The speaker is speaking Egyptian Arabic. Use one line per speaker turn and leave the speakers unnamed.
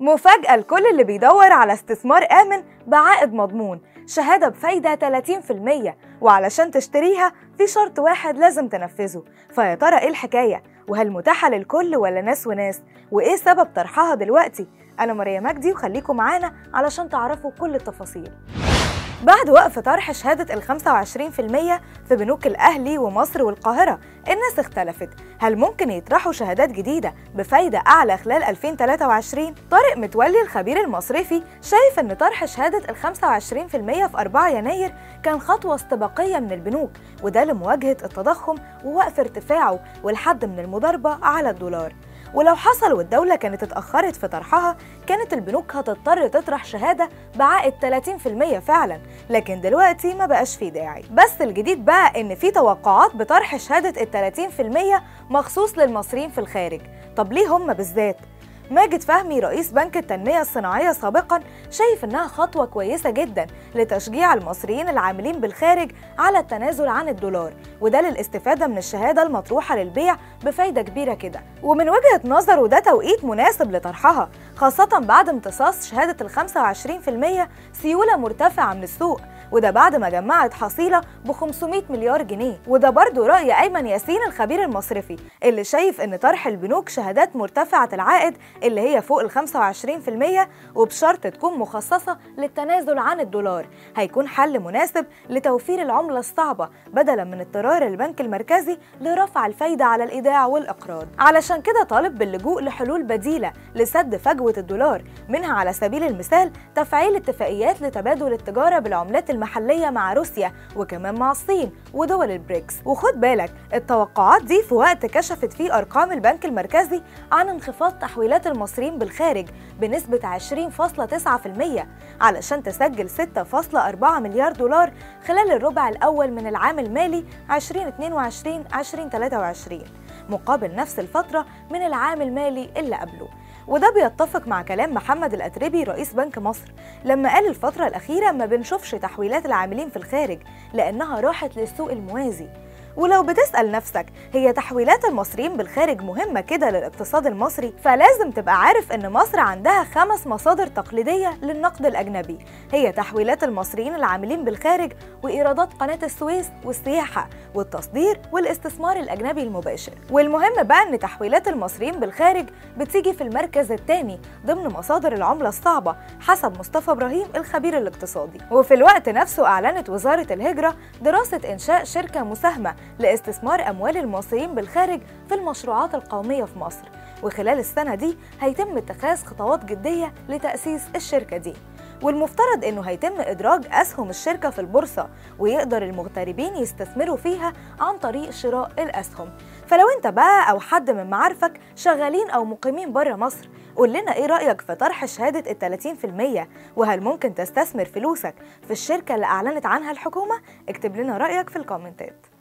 مفاجأة لكل اللي بيدور على استثمار آمن بعائد مضمون شهادة بفايدة 30% وعلشان تشتريها في شرط واحد لازم تنفذه فيا ترى ايه الحكاية وهل متاحة للكل ولا ناس وناس وايه سبب طرحها دلوقتي أنا ماريا مجدي وخليكم معانا علشان تعرفوا كل التفاصيل بعد وقف طرح شهادة ال 25% في بنوك الأهلي ومصر والقاهرة الناس اختلفت هل ممكن يطرحوا شهادات جديدة بفايدة أعلى خلال 2023؟ طارق متولي الخبير المصرفي شايف أن طرح شهادة ال 25% في 4 يناير كان خطوة استباقية من البنوك وده لمواجهة التضخم ووقف ارتفاعه والحد من المضاربة على الدولار ولو حصل والدولة كانت اتأخرت في طرحها كانت البنوك هتضطر تطرح شهادة بعائد 30% فعلا لكن دلوقتي ما بقاش فيه داعي بس الجديد بقى ان في توقعات بطرح شهادة ال 30% مخصوص للمصريين في الخارج طب ليه هم بالذات؟ ماجد فهمي رئيس بنك التنمية الصناعية سابقا شايف انها خطوة كويسة جدا لتشجيع المصريين العاملين بالخارج على التنازل عن الدولار وده للاستفادة من الشهادة المطروحة للبيع بفايدة كبيرة كده ومن وجهة نظره ده توقيت مناسب لطرحها خاصة بعد امتصاص شهادة ال 25% سيولة مرتفعة من السوق وده بعد ما جمعت حصيلة ب 500 مليار جنيه وده برضه رأي أيمن ياسين الخبير المصرفي اللي شايف إن طرح البنوك شهادات مرتفعة العائد اللي هي فوق ال 25% وبشرط تكون مخصصة للتنازل عن الدولار هيكون حل مناسب لتوفير العملة الصعبة بدلا من اضطرار البنك المركزي لرفع الفايدة على الإيداع والإقراض علشان كده طالب باللجوء لحلول بديلة لسد فجوة الدولار منها على سبيل المثال تفعيل اتفاقيات لتبادل التجارة بالعملات المحلية مع روسيا وكمان مع الصين ودول البريكس وخد بالك التوقعات دي في وقت كشفت فيه أرقام البنك المركزي عن انخفاض تحويلات المصريين بالخارج بنسبة 20.9% علشان تسجل 6.4 مليار دولار خلال الربع الأول من العام المالي 2022-2023 مقابل نفس الفترة من العام المالي اللي قبله وده بيتفق مع كلام محمد الأتربي رئيس بنك مصر لما قال الفترة الأخيرة ما بنشوفش تحويلات العاملين في الخارج لأنها راحت للسوق الموازي ولو بتسأل نفسك هي تحويلات المصريين بالخارج مهمة كده للاقتصاد المصري فلازم تبقى عارف إن مصر عندها خمس مصادر تقليدية للنقد الأجنبي هي تحويلات المصريين العاملين بالخارج وإيرادات قناة السويس والسياحة والتصدير والاستثمار الأجنبي المباشر والمهم بقى إن تحويلات المصريين بالخارج بتيجي في المركز الثاني ضمن مصادر العملة الصعبة حسب مصطفى إبراهيم الخبير الاقتصادي وفي الوقت نفسه أعلنت وزارة الهجرة دراسة إنشاء شركة مساهمة لاستثمار أموال المصريين بالخارج في المشروعات القومية في مصر وخلال السنة دي هيتم اتخاذ خطوات جدية لتأسيس الشركة دي والمفترض انه هيتم ادراج اسهم الشركه في البورصه ويقدر المغتربين يستثمروا فيها عن طريق شراء الاسهم فلو انت بقى او حد من معارفك شغالين او مقيمين بره مصر قول لنا ايه رايك في طرح شهاده ال 30% وهل ممكن تستثمر فلوسك في الشركه اللي اعلنت عنها الحكومه اكتب لنا رايك في الكومنتات